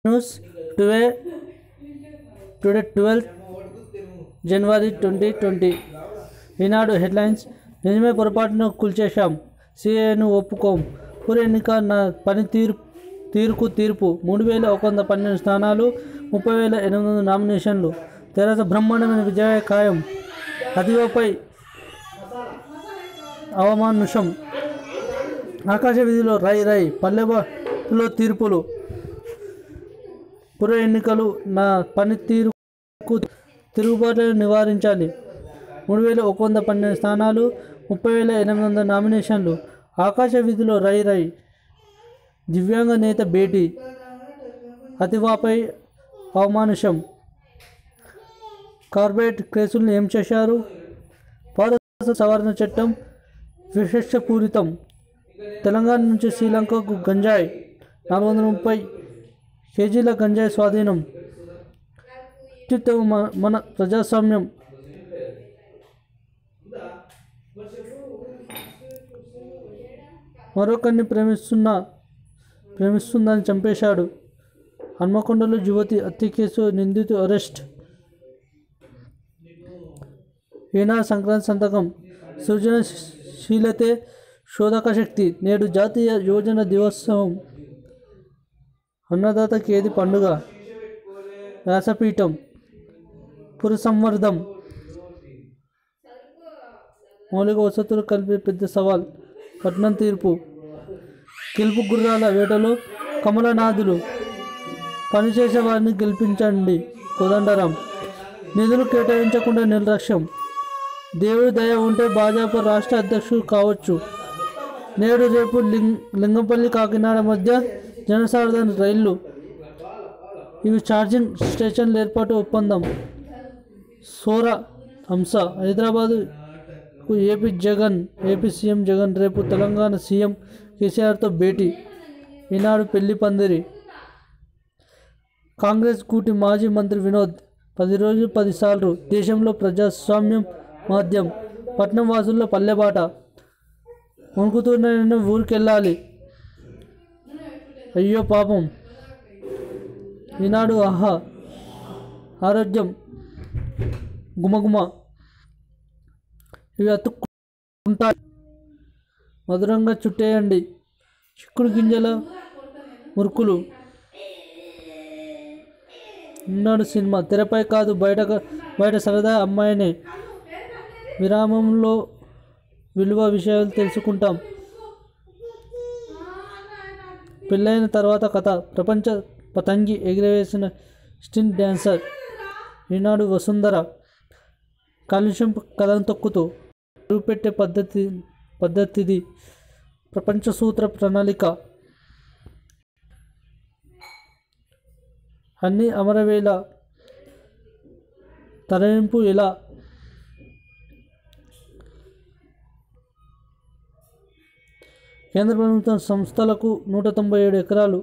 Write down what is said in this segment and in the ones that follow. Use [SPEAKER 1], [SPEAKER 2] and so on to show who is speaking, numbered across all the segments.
[SPEAKER 1] news today today twelfth January twenty twenty Eenadu headlines నిజమే పొరపాటున కూల్చేశాం సిఏను ఒప్పుకోం పుర ఎన్నిక నా పనితీరు తీరుకు తీర్పు మూడు వేల ఒక వంద పన్నెండు స్థానాలు ముప్పై వేల ఎనిమిది వందల నామినేషన్లు తెరాస బ్రహ్మాండమైన విజయ ఖాయం అతివపై అవమానుషం ఆకాశ వీధిలో రై రై పల్లెలో తీర్పులు పుర ఎన్నికలు నా పనితీరుకు తిరుగుబాటును నివారించాలి మూడు వేల ఒక వంద పన్నెండు స్థానాలు ముప్పై వేల ఎనిమిది వందల నామినేషన్లు ఆకాశ వీధిలో రై రై దివ్యాంగ నేత భేటీ అతివాపై అవమానుషం కార్పొరేట్ కేసులను ఏం చేశారు పౌరత్వ సవరణ చట్టం విశేషపూరితం తెలంగాణ నుంచి శ్రీలంకకు గంజాయి నాలుగు వందల ముప్పై కేజీల గంజాయి స్వాధీనం అత్యుత్తమ మ- మన ప్రజాస్వామ్యం మరొకరిని ప్రేమిస్తున్న ప్రేమిస్తుందని చంపేశాడు హన్మకొండలో యువతి హత్య కేసు నిందితు అరెస్ట్ ఈనా సంక్రాంతి సంతకం సృజనశీలతే శోధక శక్తి నేడు జాతీయ యువజన దివోత్సవం అన్నదాతకి ఏది పండుగ వ్యాసపీఠం పురసంవర్ధం మౌలిక వసతులు కలిపే పెద్ద సవాల్ పట్నం తీర్పు గెలుపు గుర్రాల వేటలో కమలనాథులు పనిచేసే వారిని గెలిపించండి కోదండరాం నిధులు కేటాయించకుండా నిర్లక్ష్యం దేవుడి దయ ఉంటే భాజపా రాష్ట్ర అధ్యక్షుడు కావచ్చు నేడు రేపు లింగ్ లింగంపల్లి కాకినాడ మధ్య జనసారథి రైళ్లు ఇవి ఛార్జింగ్ స్టేషన్ల ఏర్పాటు ఒప్పందం సోర హంస హైదరాబాదుకు AP Jagan AP CM Jagan రేపు తెలంగాణ సీఎం కేసీఆర్తో భేటీ ఈనాడు పెళ్లి పందిరి కాంగ్రెస్ కూటి మాజీ మంత్రి వినోద్ పది రోజులు పదిసార్లు దేశంలో ప్రజాస్వామ్యం మాధ్యం పట్నం వాసుల్లో పల్లెబాట వణుకుతున్న ఊరికెళ్ళాలి అయ్యో పాపం ఈనాడు ఆహా ఆరోగ్యం గుమగుమ ఇవి అతుక్కుంటాయి మధురంగా చుట్టేయండి చిక్కుడు గింజల మురుకులు ఉన్నాడు సినిమా తెరపై కాదు బయట బయట సరదా అమ్మాయినే విరామంలో విలువ విషయాలు తెలుసుకుంటాం పెళ్ళైన తర్వాత కథ ప్రపంచ పతంగి ఎగిరవేసిన స్టిన్ డ్యాన్సర్ ఈనాడు వసుంధర కాలుష్యం కథను తొక్కుతూ పెట్టే పద్ధతి పద్ధతిది ప్రపంచ సూత్ర ప్రణాళిక అన్ని అమరవేళ తరలింపు ఎలా కేంద్ర ప్రభుత్వం సంస్థలకు నూట తొంభై ఏడు ఎకరాలు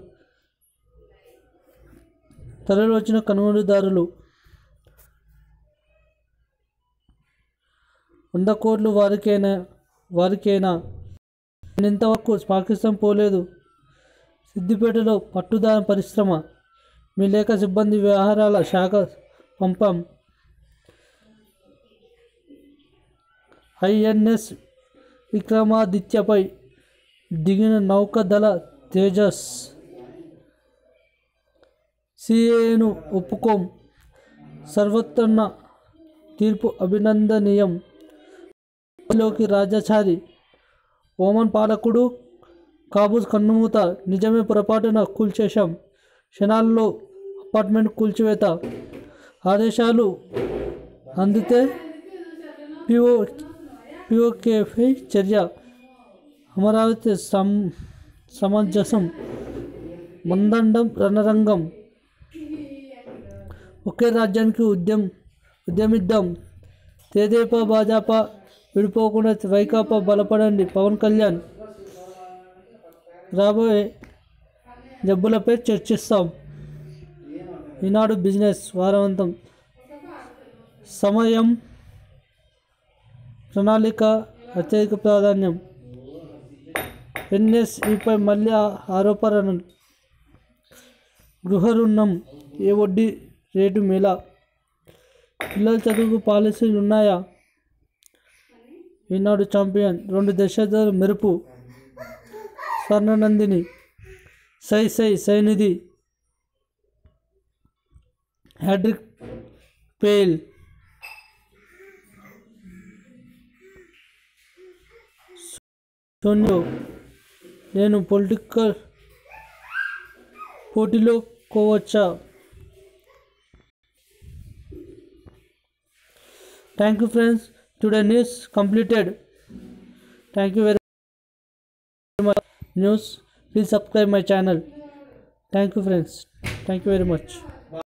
[SPEAKER 1] తరలి వచ్చిన కొనుగోలుదారులు వంద కోట్లు వారికేనా వారికేనా నేను ఇంతవరకు పాకిస్తాన్ పోలేదు సిద్దిపేటలో పట్టుదార పరిశ్రమ మీ లేఖ సిబ్బంది వ్యవహారాల శాఖ పంపాం ఐఎన్ఎస్ విక్రమాదిత్యపై దిగిన నౌకదళ తేజస్ సిఏను ఒప్పుకోం సర్వోత్తమ తీర్పు అభినందనీయం లోకి రాజాచారి ఓమన్ పాలకుడు కాబూజ్ కన్నుమూత నిజమే పొరపాటున కూల్చేశాం క్షణాల్లో అపార్ట్మెంట్ కూల్చివేత ఆదేశాలు అందితే పిఓ పిఓకేపై చర్య అమరావతి సం సమంజసం మందండం రణరంగం ఒకే రాజ్యానికి ఉద్యమ ఉద్యమిద్దాం తేదేపా భాజపా విడిపోకుండా వైకాపా బలపడండి పవన్ కళ్యాణ్ రాబోయే జబ్బులపై చర్చిస్తాం ఈనాడు బిజినెస్ వారవంతం సమయం ప్రణాళిక అత్యధిక ప్రాధాన్యం ఎన్ఎస్ఈపై మళ్ళీ ఆ- ఆరోపణలు గృహ రుణం ఏ వడ్డీ రేటు మేలా పిల్లల చదువుకు పాలసీలు ఉన్నాయా ఈనాడు ఛాంపియన్ రెండు దశాబ్దాలు మెరుపు స్వర్ణనందిని సై సై సైనిధి హ్యాడ్రిక్ పేల్ సోనియో నేను పొలిటికల్ పోటీలో కోవచ్చా thank you friends today news completed thank you very much news please subscribe my channel thank you friends thank you very much